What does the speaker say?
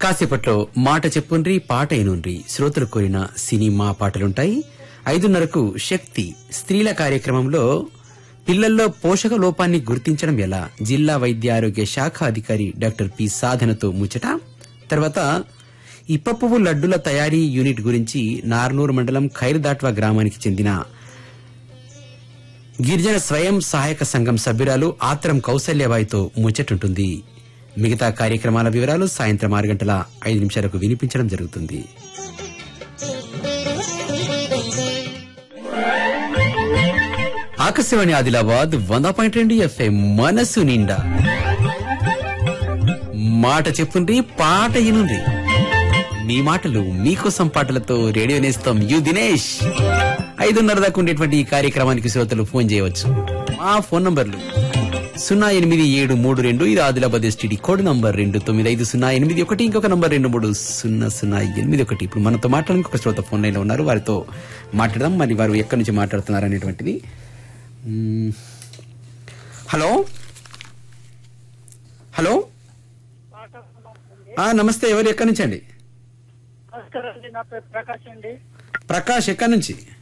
కాసేపట్లో మాట చెప్పుండ్రి పాట అయినుండ్రి శ్రోతలు కోరిన సినిమా పాటలుంటాయి ఐదున్నరకు శక్తి స్త్రీల కార్యక్రమంలో పిల్లల్లో పోషక లోపాన్ని గుర్తించడం ఎలా జిల్లా వైద్య ఆరోగ్య శాఖ అధికారి డాక్టర్ పి సాధనతో ముచ్చట తర్వాత ఇప్ప పువ్వు లడ్డుల తయారీ యూనిట్ గురించి నార్నూరు మండలం ఖైర్దాట్వా గ్రామానికి చెందిన గిరిజన స్వయం సహాయక సంఘం సభ్యురాలు ఆత్రం కౌసల్యబాయితో ముచ్చటుంటుంది మిగతా కార్యక్రమాల వివరాలు సాయంత్రం ఆరు గంటల ఐదు నిమిషాలకు వినిపించడం జరుగుతుంది ఆకాశవాణి ఆదిలాబాద్ వంద పాయింట్ రెండు ఎఫ్ఎం మనసు నిండా మాట చెప్పుండ్రి పాట ఇనుండ్రి మీ మాటలు మీకోసం పాటలతో రేడియో నేస్తాం యు దినేష్ ఐదున్నర దాకా ఉండేటువంటి ఈ కార్యక్రమానికి శ్రోతలు ఫోన్ చేయవచ్చు మా ఫోన్ నంబర్లు సున్నా ఎనిమిది ఏడు మూడు రెండు ఇది ఆదిలాబాద్ ఎస్టీడీ కోడ్ నంబర్ రెండు తొమ్మిది ఐదు సున్నా ఎనిమిది ఒకటి ఇంకొక నంబర్ రెండు మూడు సున్నా సున్నా ఎనిమిది ఒకటి ఇప్పుడు మనతో మాట్లాడడానికి ఒక శ్రోత ఫోన్ లైన్ లో ఉన్నారు వారితో మాట్లాడదాం మరి వారు ఎక్కడి నుంచి మాట్లాడుతున్నారు అనేటువంటిది మ్మ్. హలో హలో ఆ, నమస్తే ఎవరు ఎక్కడి నుంచి అండి నమస్కారం అండి నా పేరు ప్రకాష్ అండి ప్రకాష్ ఎక్కడి నుంచి